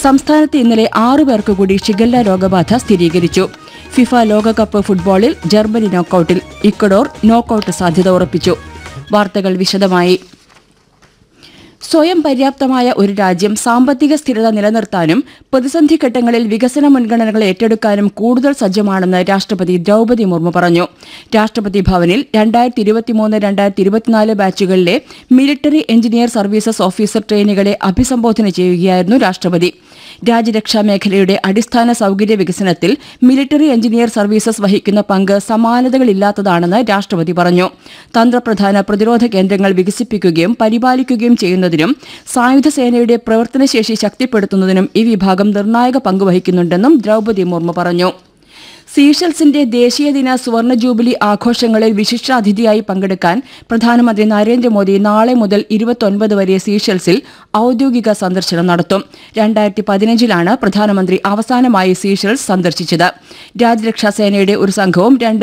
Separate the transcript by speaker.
Speaker 1: സംസ്ഥാനത്ത് ഇന്നലെ ആറു പേർക്ക് കൂടി ഷിഗല്ല രോഗബാധ സ്ഥിരീകരിച്ചു ഫിഫ ലോകകപ്പ് ഫുട്ബോളിൽ ജർമ്മനി നോക്കൌട്ടിൽ ഇക്വഡോർ നോക്കൌട്ട് സാധ്യത ഉറപ്പിച്ചു വാർത്തകൾ വിശദമായി സ്വയം പര്യാപ്തമായ ഒരു രാജ്യം സാമ്പത്തിക സ്ഥിരത നിലനിർത്താനും പ്രതിസന്ധി ഘട്ടങ്ങളിൽ വികസന മുൻഗണനകൾ ഏറ്റെടുക്കാനും കൂടുതൽ സജ്ജമാണെന്ന് രാഷ്ട്രപതി ദ്രൌപതി മുർമു പറഞ്ഞു രാഷ്ട്രപതി ഭവനിൽ രണ്ടായിരത്തി ഇരുപത്തിമൂന്ന് രണ്ടായിരത്തി ഇരുപത്തിനാല് ബാച്ചുകളിലെ മിലിറ്ററി എഞ്ചിനീയർ സർവീസസ് ഓഫീസർ ട്രെയിനികളെ അഭിസംബോധന ചെയ്യുകയായിരുന്നു രാഷ്ട്രപതി രാജ്യരക്ഷാ മേഖലയുടെ അടിസ്ഥാന സൌകര്യ വികസനത്തിൽ മിലിറ്ററി എഞ്ചിനീയർ സർവീസസ് വഹിക്കുന്ന പങ്ക് സമാനതകളില്ലാത്തതാണെന്ന് രാഷ്ട്രപതി പറഞ്ഞു തന്ത്രപ്രധാന പ്രതിരോധ കേന്ദ്രങ്ങൾ വികസിപ്പിക്കുകയും പരിപാലിക്കുകയും ചെയ്യുന്നതിനും സായുധ സേനയുടെ പ്രവർത്തനശേഷി ശക്തിപ്പെടുത്തുന്നതിനും ഈ വിഭാഗം നിർണായക പങ്കുവഹിക്കുന്നുണ്ടെന്നും ദ്രൌപതി മുർമു പറഞ്ഞു സീഷൽസിന്റെ ദേശീയദിന സുവർണ ജൂബിലി ആഘോഷങ്ങളിൽ വിശിഷ്ടാതിഥിയായി പങ്കെടുക്കാൻ പ്രധാനമന്ത്രി നരേന്ദ്രമോദി നാളെ മുതൽ ഇരുപത്തൊൻപത് വരെ സീഷൽസിൽ ഔദ്യോഗിക സന്ദർശനം നടത്തും രണ്ടായിരത്തി പതിനഞ്ചിലാണ് പ്രധാനമന്ത്രി അവസാനമായി സീഷൽസ് സന്ദർശിച്ചത് രാജ്യരക്ഷാ സേനയുടെ ഒരു സംഘവും രണ്ട്